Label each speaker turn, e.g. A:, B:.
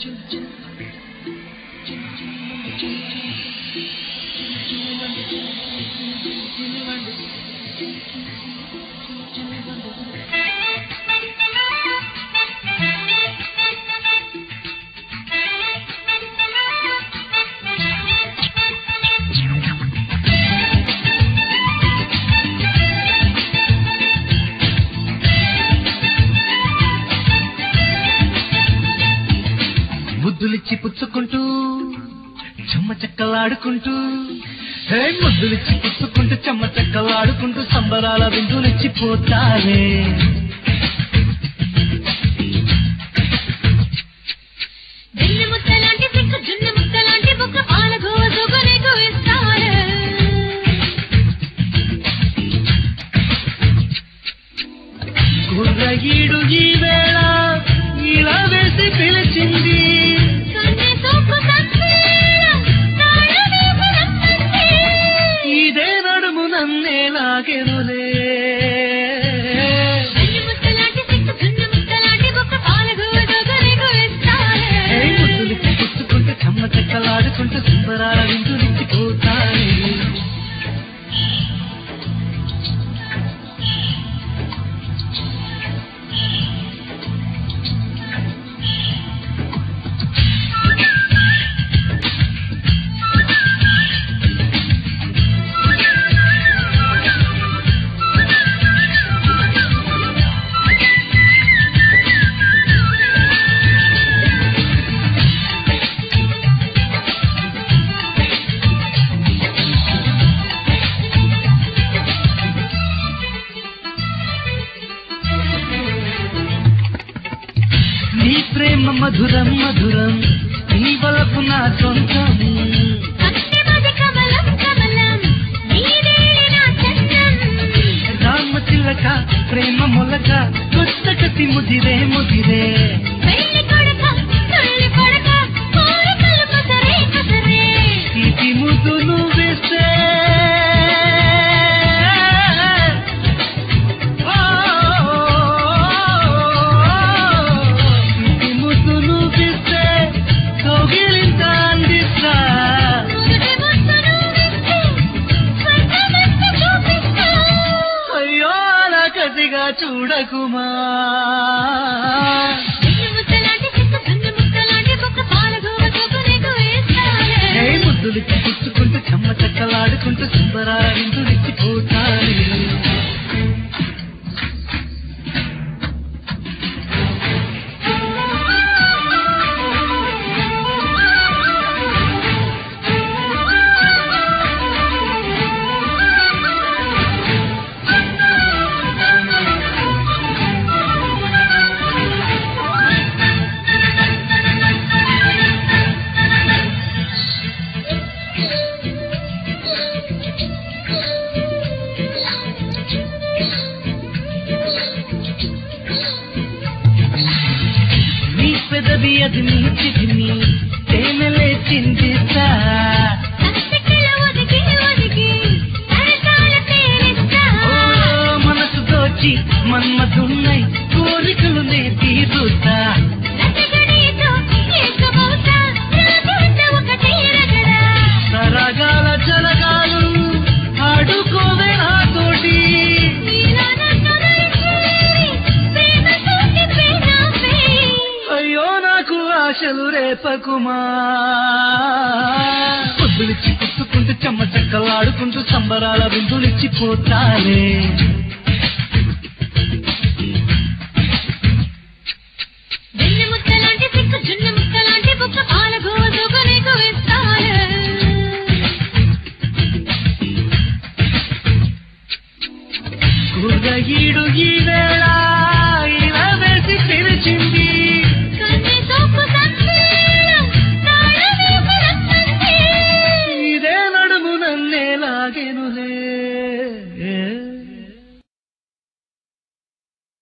A: ముద్దులిచ్చి పుచ్చుకుంటూ చెమ్మ చెక్కలాడుకుంటూ హే ముద్దులిచ్చి పుచ్చుకుంటూ చెమ్మ చెక్కలాడుకుంటూ సంబరాల విందులిచ్చి పోతానే
B: వెన్నె ముద్దలాంటి సిగ్గు జున్ను ముద్దలాంటి బుగ్గ పాల గోజుగు నీకు ఇస్తాను
A: గుర్రగీడు ఈ వేళ ఇలా వేసి పిలిచింది
B: కన్నె సోకు కన్నీళ్ళ తాళమేసి రమ్మంది.
A: ఇదే నడుము నన్నే లాగెనులే
B: వెన్నె ముద్దలాంటి సిగ్గు జున్ను ముద్దలాంటి బుగ్గ పాల గోజుగు నీకు ఇస్తాను
A: హే ముద్దులిచ్చి పుచ్చుకుంటూ చెమ్మ చెక్కలాడుకుంటూ సంబరాల విందులిచ్చి పోతానే నీ ప్రేమ మధురం మధురం నీ వలపు నా సొంతం
B: కన్నెమది కమలం కమలం నీదే నా చందం
A: రామ తిలక ప్రేమ మొలక కొత్త కసి ముదిరే ముదిరే
B: పెళ్లి కొడక తల్లి కొడక కోరికలు కసరే కసరే
A: ఇది ముద్దులు వేస్తే ఇది ముద్దులు వేస్తే కౌగిలింత అందిస్తా
B: నుదుటి ముద్దును విప్పి స్వర్గమంత చూపిస్తా
A: అయ్యో అలా కసిగా చూడకుమా
B: వెయ్యి ముద్దలాంటి చిక్క సున్ని ముద్దలాంటి బొక్క పాల గోవకు నీకు వేస్తానే
A: ఏ ముద్దులిచ్చి పుచ్చుకుంటూ చెమ్మ చెక్కలాడుకుంటూ సుందరాల విందులిచ్చి పోతాను నీ పెదవి అది నీ చిటిని తేనెలే చిందిస్తా
B: సంచికల ఒదిగి ఒదిగి సరసాల తేలిస్తా
A: ఓ మనసు దోచి మన్మధున్నై కోరికలు నే తీరుతా
B: రసగడీతో ఏకమవుతా రాజుంట ఒకటే రగడా
A: సరగాల జలగాలు ఆడుకోవే నాతోటి
B: నీలో నన్ను నలిచేరి ప్రేమ తోటి ప్రేమాపే
A: అయ్యో నాకు ఆశలు రేపకుమా పొద్దులిచ్చి పుచ్చుకుంటూ చెమ్మ చెక్కలాడుకుంటూ సంబరాల విందులిచ్చి పోతాలే
B: వెన్నె ముద్దలాంటి సిగ్గు జున్ను ముద్దలాంటి బుక్క పాల గోజుకు నీకు ఇస్తాను
A: గుర్రగీడు ఈ వేళ